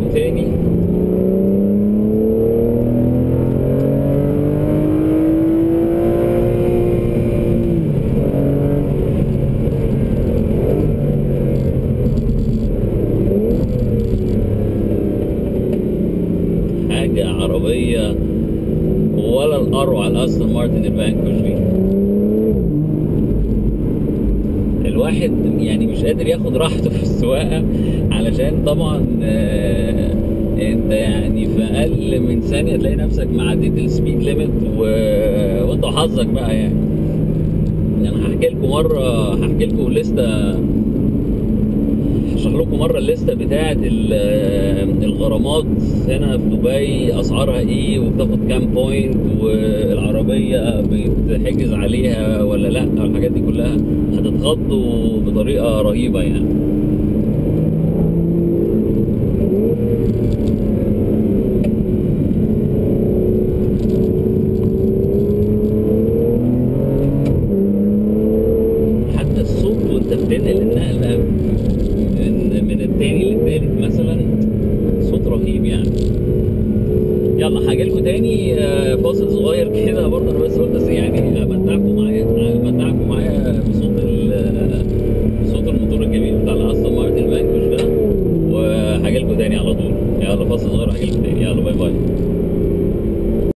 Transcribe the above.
تاني حاجة عربية ولا الأروع على أستون مارتن الفانكوش دي الواحد يعني مش قادر ياخد راحته في السواقة علشان طبعا آه، انت يعني في اقل من ثانية تلاقي نفسك معديت السبيد ليميت و... وانت وحظك بقى يعني يعني هحكي لكم مرة هحكي لكم لستة هشرح لكم مرة الليستة بتاعة ال- الغرامات هنا في دبي أسعارها إيه وبتاخد كام بوينت والعربية بيتحجز عليها ولا لأ والحاجات دي كلها هتتخضوا بطريقة رهيبة يعني حتى الصوت وانت بتنقل النقلة من من التاني للتالت مثلا صوت رهيب يعني يلا هاجي لكم تاني آه، فاصل صغير كده برضه انا بس قلت بس يعني امتعكم معايا امتعكم معايا